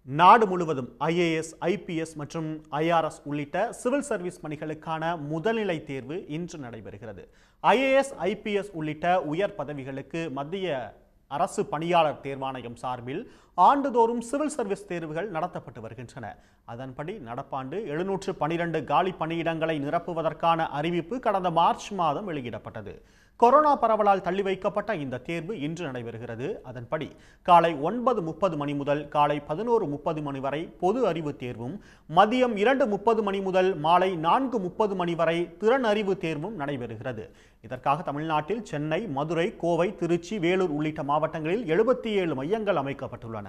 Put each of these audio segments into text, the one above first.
நாடு முழுவதும் IAS IPS மற்றும் ஐஆர்எஸ் உள்ளிட்ட சிவில் சர்வீஸ் பணிகளுக்கான முதல்நிலை தேர்வு இன்று நடைபெறுகிறது ஐஏஎஸ் ஐபிஎஸ் உள்ளிட்ட உயர் பதவிகளுக்கு மத்திய அரசு பணியாளர் தேர்வாணையம் சார்பில் ஆண்டுதோறும் சிவில் சர்வீஸ் தேர்வுகள் நடத்தப்பட்டு வருகின்றன அதன்படி நடப்பாண்டு எழுநூற்று பனிரெண்டு காலி பணியிடங்களை நிரப்புவதற்கான அறிவிப்பு கடந்த மார்ச் மாதம் வெளியிடப்பட்டது கொரோனா பரவலால் தள்ளி வைக்கப்பட்ட இந்த தேர்வு இன்று நடைபெறுகிறது அதன்படி காலை ஒன்பது முப்பது மணி முதல் காலை பதினோரு முப்பது மணி வரை பொது அறிவு தேர்வும் மதியம் இரண்டு முப்பது மணி முதல் மாலை நான்கு முப்பது மணி வரை திறன் அறிவு தேர்வும் நடைபெறுகிறது இதற்காக தமிழ்நாட்டில் சென்னை மதுரை கோவை திருச்சி வேலூர் உள்ளிட்ட மாவட்டங்களில் எழுபத்தி ஏழு மையங்கள் அமைக்கப்பட்டுள்ளன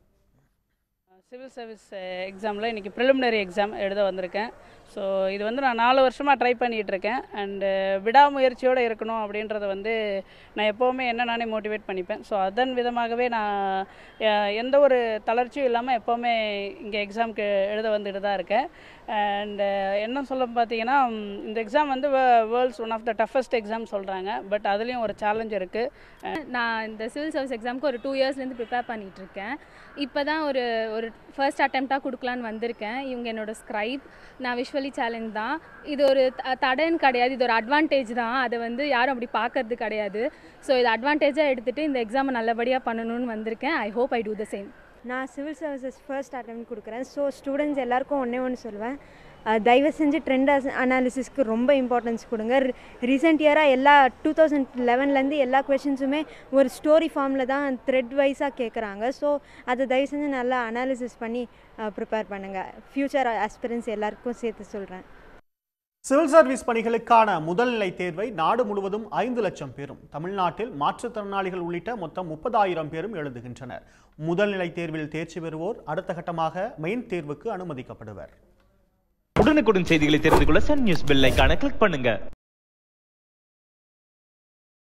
சிவில் சர்வீஸ் எக்ஸாமில் இன்றைக்கி ப்ரிலிமினரி எக்ஸாம் எழுத வந்திருக்கேன் ஸோ இது வந்து நான் நாலு வருஷமாக ட்ரை பண்ணிகிட்டு இருக்கேன் அண்டு விடாமுயற்சியோடு இருக்கணும் அப்படின்றத வந்து நான் எப்போவுமே என்ன நானே மோட்டிவேட் பண்ணிப்பேன் ஸோ அதன் விதமாகவே நான் அஹ், எந்த ஒரு தளர்ச்சியும் இல்லாமல் எப்போவுமே இங்கே எக்ஸாம்க்கு எழுத வந்துட்டு தான் இருக்கேன் அண்டு என்ன சொல்ல பார்த்தீங்கன்னா ம், இந்த எக்ஸாம் வந்து world's one of the toughest exam சொல்கிறாங்க பட் அதுலேயும் ஒரு சேலஞ்ச் இருக்குது நான் இந்த சிவில் சர்வீஸ் எக்ஸாமுக்கு ஒரு டூ இயர்ஸ்லேருந்து ப்ரிப்பேர் பண்ணிகிட்டு இருக்கேன் இப்போ தான் ஒரு ஒரு ஃபர்ஸ்ட் அட்டெம்ப்டாக கொடுக்கலான்னு வந்திருக்கேன் இவங்க என்னோட ஸ்க்ரைப் நான் விஷுவலி சேலஞ்ச் தான் இது ஒரு த- தடைன்னு கிடையாது இது ஒரு அட்வான்டேஜ் தான் அதை வந்து யாரும் அப்படி பார்க்கறது கிடையாது ஸோ இது அட்வான்டேஜாக எடுத்துகிட்டு இந்த எக்ஸாமை நல்லபடியாக பண்ணணும்னு வந்திருக்கேன் I hope I do the same நான் சிவில் சர்வீசஸ் ஃபர்ஸ்ட் அட்டம் கொடுக்குறேன் ஸோ ஸ்டூடெண்ட்ஸ் எல்லாருக்கும் ஒன்றே ஒன்று சொல்லுவேன் அஹ் தயவு செஞ்சு ட்ரெண்ட் அனாலிசிஸ்க்கு ரொம்ப இம்பார்ட்டன்ஸ் கொடுங்க ரீசெண்ட் இயராக எல்லா டூ தௌசண்ட் லெவன்லேருந்து எல்லா கொஷின்ஸுமே ஒரு ஸ்டோரி ஃபார்மில் தான் த்ரெட் வைஸாக கேட்குறாங்க ஸோ அதை தயவு செஞ்சு நல்லா அனாலிசிஸ் பண்ணி ப்ரிப்பேர் பண்ணுங்கள் ஃப்யூச்சர் ஆஸ்பிரன்ஸ் எல்லாருக்கும் சேர்த்து சொல்கிறேன் சிவில் சர்வீஸ் பணிகளுக்கான முதல்நிலை தேர்வை நாடு முழுவதும் ஐந்து லட்சம் பேரும் தமிழ்நாட்டில் மாற்றுத்திறனாளிகள் உள்ளிட்ட மொத்தம் முப்பதாயிரம் பேரும் எழுதுகின்றனர் முதல்நிலை தேர்வில் தேர்ச்சி பெறுவோர் அடுத்த கட்டமாக மெயின் தேர்வுக்கு அனுமதிக்கப்படுவர் உடனுக்குடன் செய்திகளை தெரிந்து கொள்ள சன் நியூஸ் பெல் ஐகானை கிளிக் பண்ணுங்க